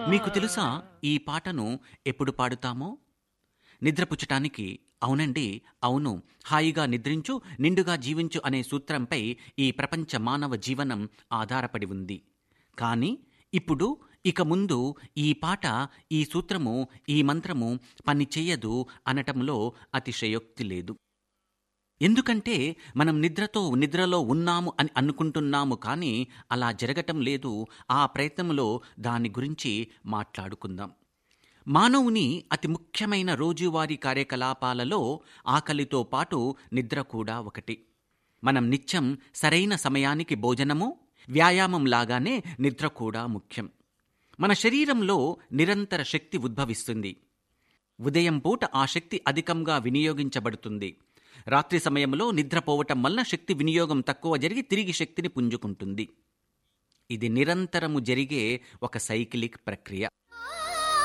మీకు తెలుసా ఈ పాటను ఎప్పుడు పాడుతామో నిద్రపుచ్చటానికి అవునండి అవును హాయిగా నిద్రించు నిండుగా జీవించు అనే సూత్రంపై ఈ ప్రపంచ మానవ జీవనం ఆధారపడి ఉంది కానీ ఇప్పుడు ఇక ముందు ఈ పాట ఈ సూత్రము ఈ మంత్రము పని చెయ్యదు అనటంలో అతిశయోక్తి లేదు ఎందుకంటే మనం నిద్రతో నిద్రలో ఉన్నాము అని అనుకుంటున్నాము కానీ అలా జరగటం లేదు ఆ ప్రయత్నంలో దాని గురించి మాట్లాడుకుందాం మానవుని అతి ముఖ్యమైన రోజువారీ కార్యకలాపాలలో ఆకలితో పాటు నిద్ర కూడా ఒకటి మనం నిత్యం సరైన సమయానికి భోజనము వ్యాయామం లాగానే నిద్ర కూడా ముఖ్యం మన శరీరంలో నిరంతర శక్తి ఉద్భవిస్తుంది ఉదయం పూట ఆ శక్తి అధికంగా వినియోగించబడుతుంది రాత్రి సమయంలో నిద్రపోవటం వలన శక్తి వినియోగం తక్కువ జరిగి తిరిగి శక్తిని పుంజుకుంటుంది ఇది నిరంతరము జరిగే ఒక సైకిలిక్ ప్రక్రియ ఆ